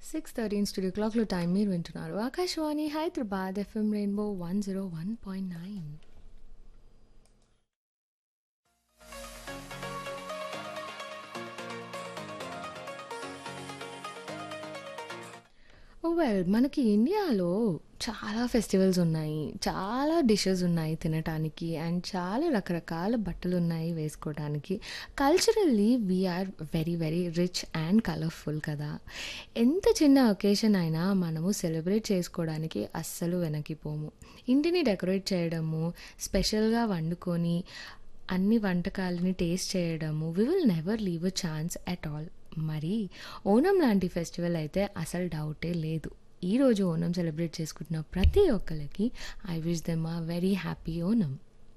six thirteen studio క్లాక్లో time మీరు వింటున్నారు Akashvani Hyderabad FM rainbow one zero one point nine well మనకి ఇండియాలో చాలా ఫెస్టివల్స్ ఉన్నాయి చాలా డిషెస్ ఉన్నాయి తినటానికి అండ్ చాలా రకరకాల బట్టలు ఉన్నాయి వేసుకోవడానికి culturally we are very very rich and colourful కదా ఎంత చిన్న ఒకేషన్ అయినా మనము సెలబ్రేట్ చేసుకోవడానికి అస్సలు వెనక్కిపోము ఇంటిని డెకరేట్ చేయడము స్పెషల్గా వండుకొని అన్ని వంటకాలని టేస్ట్ చేయడము we will never leave a chance at all మరి ఓణం లాంటి ఫెస్టివల్ అయితే అసలు డౌటే లేదు ఈరోజు ఓణం సెలబ్రేట్ చేసుకుంటున్న ప్రతి ఒక్కరికి I wish them a very happy Onam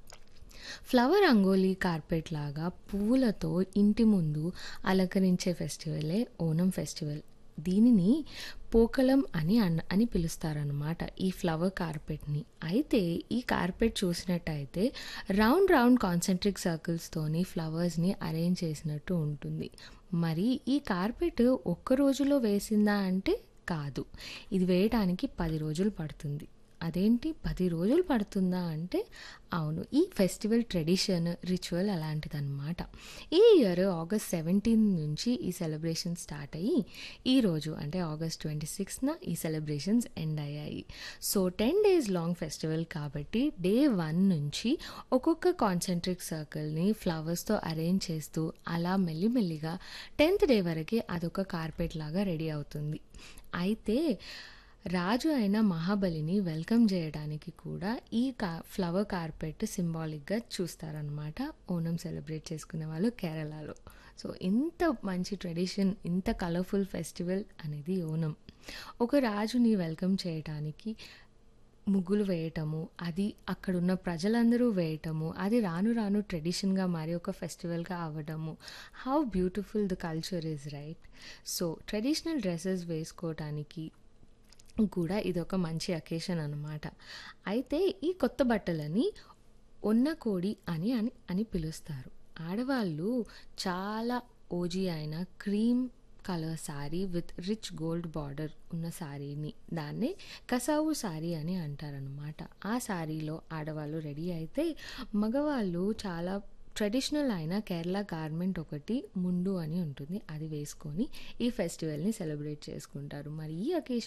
flower rangoli carpet లాగా పువ్వులతో ఇంటి ముందు అలంకరించే ఫెస్టివలే ఓణం ఫెస్టివల్ దీనిని పోకలం అని అన్న అని పిలుస్తారనమాట ఈ ఫ్లవర్ కార్పెట్ని అయితే ఈ కార్పెట్ చూసినట్టయితే రౌండ్ రౌండ్ కాన్సెంట్రిక్ సర్కిల్స్తోని ఫ్లవర్స్ని అరేంజ్ చేసినట్టు ఉంటుంది మరి ఈ కార్పెట్ ఒక్క రోజులో వేసిందా అంటే కాదు ఇది వేయడానికి పది రోజులు పడుతుంది అదేంటి పది రోజులు పడుతుందా అంటే అవును ఈ ఫెస్టివల్ ట్రెడిషన్ రిచువల్ అలాంటిదన్నమాట ఈ ఇయర్ ఆగస్ట్ సెవెంటీన్ నుంచి ఈ సెలబ్రేషన్ స్టార్ట్ అయ్యి ఈరోజు అంటే ఆగస్ట్ ట్వంటీ సిక్స్న ఈ సెలబ్రేషన్స్ ఎండ్ అయ్యాయి so ten days long festival కాబట్టి డే వన్ నుంచి ఒక్కొక్క కాన్సెంట్రిక్ సర్కిల్ని ఫ్లవర్స్తో అరేంజ్ చేస్తూ అలా మెల్లిమెల్లిగా టెన్త్ డే వరకు అదొక కార్పెట్ లాగా రెడీ అవుతుంది అయితే రాజు అయిన మహాబలిని వెల్కమ్ చేయడానికి కూడా ఈ కా ఫ్లవర్ కార్పెట్ సింబాలిక్గా చూస్తారనమాట ఓణం సెలబ్రేట్ చేసుకునే వాళ్ళు కేరళలో సో ఇంత మంచి ట్రెడిషన్ ఇంత కలర్ఫుల్ ఫెస్టివల్ అనేది ఓణం ఒక రాజుని వెల్కమ్ చేయడానికి ముగ్గులు వేయటము అది అక్కడున్న ప్రజలందరూ వేయటము అది రాను రాను ట్రెడిషన్గా మారి ఒక ఫెస్టివల్గా అవ్వడము how beautiful the culture is right so traditional dresses వేసుకోవటానికి కూడా ఇది ఒక మంచి అకేషన్ అనమాట అయితే ఈ కొత్త బట్టలని ఒన్న కోడి అని అని అని పిలుస్తారు ఆడవాళ్ళు చాలా ఓజీ అయిన cream colour sari with rich gold border ఉన్న శారీని దాన్నే కసావు శారీ అని అంటారనమాట ఆ శారీలో ఆడవాళ్ళు రెడీ అయితే మగవాళ్ళు చాలా ట్రెడిషనల్ అయిన కేరళ గార్మెంట్ ఒకటి ముండు అని ఉంటుంది అది వేసుకొని ఈ ఫెస్టివల్ని సెలబ్రేట్ చేసుకుంటారు మరి ఈ అకేషన్